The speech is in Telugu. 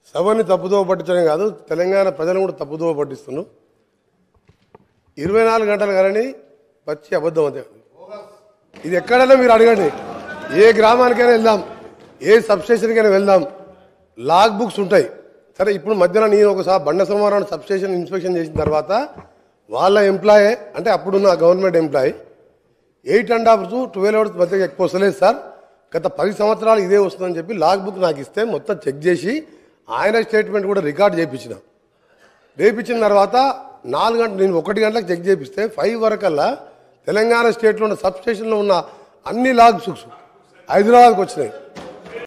సభని తప్పుదో పట్టించడం కాదు తెలంగాణ ప్రజలను కూడా తప్పుదో పట్టిస్తున్నాం ఇరవై నాలుగు గంటలు కానీ పచ్చి అబద్ధం అంతే ఇది ఎక్కడైనా మీరు అడగండి ఏ గ్రామానికైనా వెళ్దాం ఏ సబ్స్టేషన్కైనా వెళ్దాం లాగ్ బుక్స్ ఉంటాయి సరే ఇప్పుడు మధ్యన నేను ఒకసారి బండ సోమవారం సబ్స్టేషన్ ఇన్స్పెక్షన్ చేసిన తర్వాత వాళ్ళ ఎంప్లాయే అంటే అప్పుడున్న government employee eight and half to twelve hours మధ్య ఎక్కువ వస్తలేదు సార్ గత పది సంవత్సరాలు ఇదే వస్తుందని చెప్పి లాగ్ బుక్ నాకు ఇస్తే మొత్తం చెక్ చేసి ఆయన స్టేట్మెంట్ కూడా రికార్డ్ చేయించిన రేపించిన తర్వాత నాలుగు గంటలు నేను ఒకటి గంటలకు చెక్ చేపిస్తే ఫైవ్ వరకల్లా తెలంగాణ స్టేట్లో ఉన్న సబ్ స్టేషన్లో ఉన్న అన్ని లాగ్ బుక్స్ హైదరాబాద్కి వచ్చినాయి